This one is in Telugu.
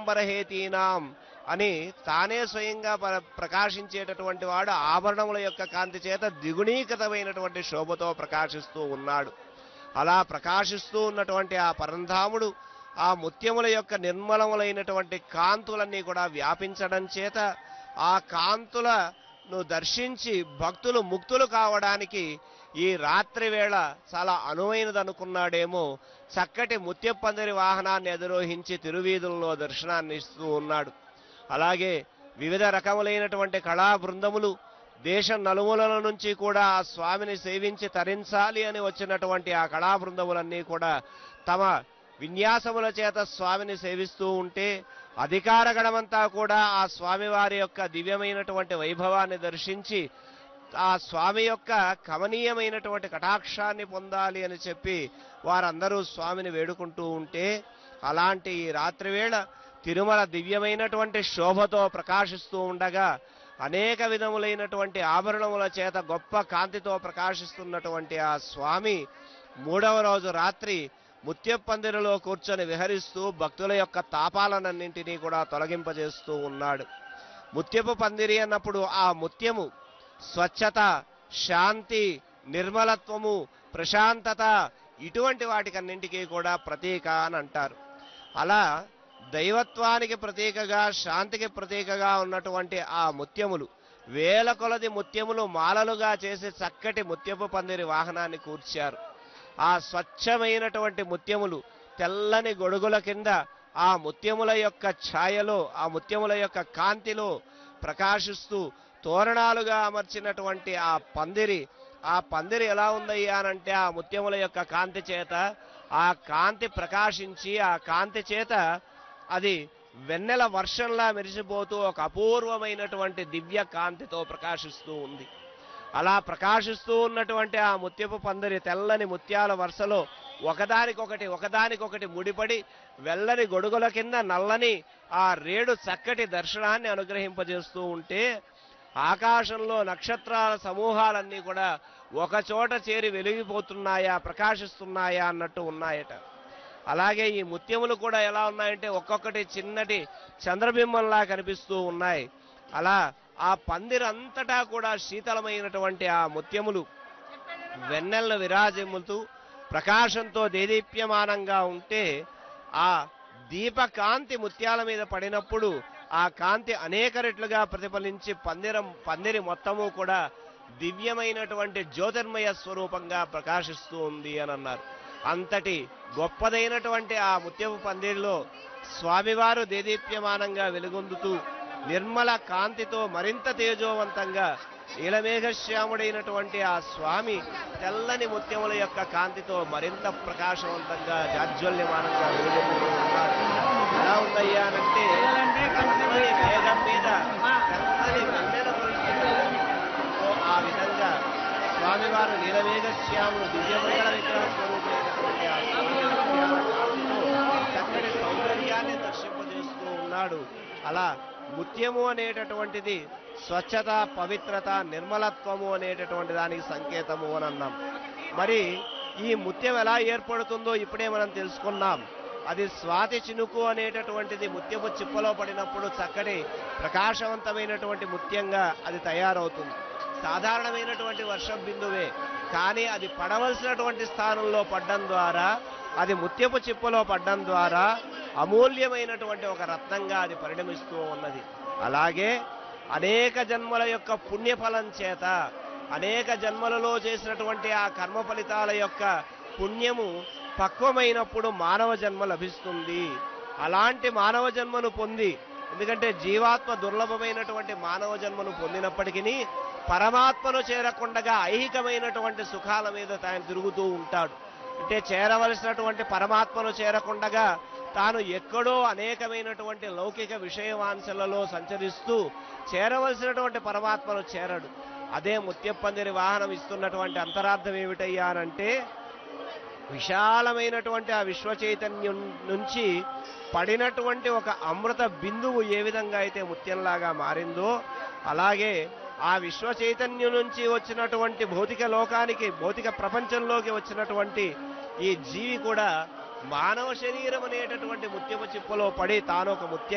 పీతాంబరహేతీనాం అని తానే స్వయంగా ప్ర- ప్రకాశించేటటువంటి వాడు ఆభరణముల యొక్క కాంతి చేత ద్విగుణీకృతమైనటువంటి శోభతో ప్రకాశిస్తూ ఉన్నాడు అలా ప్రకాశిస్తూ ఉన్నటువంటి ఆ పరంధాముడు ఆ ముత్యముల యొక్క నిర్మలములైనటువంటి కాంతులన్నీ కూడా వ్యాపించడం చేత ఆ కాంతులను దర్శించి భక్తులు ముక్తులు కావడానికి ఈ రాత్రి వేళ చాలా అనువైనదనుకున్నాడేమో చక్కటి ముత్యపందిరి వాహనాన్ని అధిరోహించి తిరువీధుల్లో దర్శనాన్ని ఇస్తూ ఉన్నాడు అలాగే వివిధ రకములైనటువంటి కళా బృందములు దేశం నలుమూలల నుంచి కూడా ఆ స్వామిని సేవించి తరించాలి అని వచ్చినటువంటి ఆ కళా బృందములన్నీ కూడా తమ విన్యాసముల చేత స్వామిని సేవిస్తూ ఉంటే అధికార గణమంతా కూడా ఆ స్వామివారి యొక్క దివ్యమైనటువంటి వైభవాన్ని దర్శించి ఆ స్వామి యొక్క కమనీయమైనటువంటి కటాక్షాన్ని పొందాలి అని చెప్పి వారందరూ స్వామిని వేడుకుంటూ ఉంటే అలాంటి ఈ రాత్రివేళ తిరుమల దివ్యమైనటువంటి శోభతో ప్రకాశిస్తూ ఉండగా అనేక విధములైనటువంటి ఆభరణముల చేత గొప్ప కాంతితో ప్రకాశిస్తున్నటువంటి ఆ స్వామి మూడవ రోజు రాత్రి ముత్యపందిరిలో కూర్చొని విహరిస్తూ భక్తుల యొక్క తాపాలనన్నింటినీ కూడా తొలగింపజేస్తూ ఉన్నాడు ముత్యపు పందిరి అన్నప్పుడు ఆ ముత్యము స్వచ్ఛత శాంతి నిర్మలత్వము ప్రశాంతత ఇటువంటి వాటికన్నింటికీ కూడా ప్రతీక అని అంటారు అలా దైవత్వానికి ప్రతీకగా శాంతికి ప్రతీకగా ఉన్నటువంటి ఆ ముత్యములు వేల కొలది ముత్యములు మాలలుగా చేసి చక్కటి ముత్యపు పందిరి వాహనాన్ని కూర్చారు ఆ స్వచ్ఛమైనటువంటి ముత్యములు తెల్లని గొడుగుల కింద ఆ ముత్యముల యొక్క ఛాయలో ఆ ముత్యముల యొక్క కాంతిలో ప్రకాశిస్తూ తోరణాలుగా అమర్చినటువంటి ఆ పందిరి ఆ పందిరి ఎలా ఉందయ్యా అనంటే ఆ ముత్యముల యొక్క కాంతి చేత ఆ కాంతి ప్రకాశించి ఆ కాంతి చేత అది వెన్నెల వర్షంలా మెరిసిపోతూ ఒక అపూర్వమైనటువంటి దివ్య కాంతితో ప్రకాశిస్తూ ఉంది అలా ప్రకాశిస్తూ ఉన్నటువంటి ఆ ముత్యపు పందిరి తెల్లని ముత్యాల వరుసలో ఒకదానికొకటి ఒకదానికొకటి ముడిపడి వెల్లని గొడుగుల కింద నల్లని ఆ రేడు చక్కటి దర్శనాన్ని అనుగ్రహింపజేస్తూ ఉంటే ఆకాశంలో నక్షత్రాల సమూహాలన్నీ కూడా ఒక చోట చేరి వెలిగిపోతున్నాయా ప్రకాశిస్తున్నాయా అన్నట్టు ఉన్నాయట అలాగే ఈ ముత్యములు కూడా ఎలా ఉన్నాయంటే ఒక్కొక్కటి చిన్నటి చంద్రబింబంలా కనిపిస్తూ ఉన్నాయి అలా ఆ పందిరంతటా కూడా శీతలమైనటువంటి ఆ ముత్యములు వెన్నెలను విరాజిమ్ముతూ ప్రకాశంతో దేదీప్యమానంగా ఉంటే ఆ దీపకాంతి ముత్యాల మీద పడినప్పుడు ఆ కాంతి అనేక రెట్లుగా ప్రతిఫలించి పందిరం పందిరి మొత్తము కూడా దివ్యమైనటువంటి జ్యోతిర్మయ స్వరూపంగా ప్రకాశిస్తూ ఉంది అని అన్నారు అంతటి గొప్పదైనటువంటి ఆ ముత్యపు పందిరిలో స్వామివారు దేదీప్యమానంగా వెలుగొందుతూ నిర్మల కాంతితో మరింత తేజోవంతంగా నీలమేఘశ్యాముడైనటువంటి ఆ స్వామి తెల్లని ముత్యముల యొక్క కాంతితో మరింత ప్రకాశవంతంగా జాజ్వల్యమానంగా వెలుగొందుతూ ఉన్నారు ఎలా ఉందయ్యా అంటే తెల్లని మేఘం మీద తెల్లని వెన్నెల కురుస్తున్నదో ఆ విధంగా స్వామివారు నీలమేఘశ్యాముడు దివ్యమంగళ విగ్రహ స్వరూపమైనటువంటి ఆ స్వామి విగ్రహాలతో చక్కటి సౌందర్యాన్ని దర్శింపజేస్తూ ఉన్నాడు అలా ముత్యము అనేటటువంటిది స్వచ్ఛత పవిత్రత నిర్మలత్వము అనేటటువంటి దానికి సంకేతము అని అన్నాం మరి ఈ ముత్యం ఎలా ఏర్పడుతుందో ఇప్పుడే మనం తెలుసుకున్నాం అది స్వాతి చినుకు అనేటటువంటిది ముత్యపు చిప్పలో పడినప్పుడు చక్కటి ప్రకాశవంతమైనటువంటి ముత్యంగా అది తయారవుతుంది సాధారణమైనటువంటి వర్షం బిందువే కానీ అది పడవలసినటువంటి స్థానంలో పడ్డం ద్వారా అది ముత్యపు చిప్పలో పడ్డం ద్వారా అమూల్యమైనటువంటి ఒక రత్నంగా అది పరిణమిస్తూ ఉన్నది అలాగే అనేక జన్మల యొక్క పుణ్యఫలం చేత అనేక జన్మలలో చేసినటువంటి ఆ కర్మ ఫలితాల యొక్క పుణ్యము పక్వమైనప్పుడు మానవ జన్మ లభిస్తుంది అలాంటి మానవ జన్మను పొంది ఎందుకంటే జీవాత్మ దుర్లభమైనటువంటి మానవ జన్మను పొందినప్పటికీ పరమాత్మను చేరకుండగా ఐహికమైనటువంటి సుఖాల మీద తాను తిరుగుతూ ఉంటాడు అంటే చేరవలసినటువంటి పరమాత్మను చేరకుండగా తాను ఎక్కడో అనేకమైనటువంటి లౌకిక విషయవాంశలలో సంచరిస్తూ చేరవలసినటువంటి పరమాత్మను చేరడు అదే ముత్యప్పందిరి వాహనం ఇస్తున్నటువంటి అంతరార్థం ఏమిటయ్యా అనంటే విశాలమైనటువంటి ఆ విశ్వ చైతన్యం నుంచి పడినటువంటి ఒక అమృత బిందువు ఏ విధంగా అయితే ముత్యంలాగా మారిందో అలాగే ఆ విశ్వ చైతన్యం నుంచి వచ్చినటువంటి భౌతిక లోకానికి భౌతిక ప్రపంచంలోకి వచ్చినటువంటి ఈ జీవి కూడా మానవ శరీరం అనేటటువంటి ముత్యపు చిప్పలో పడి తాను ఒక ముత్య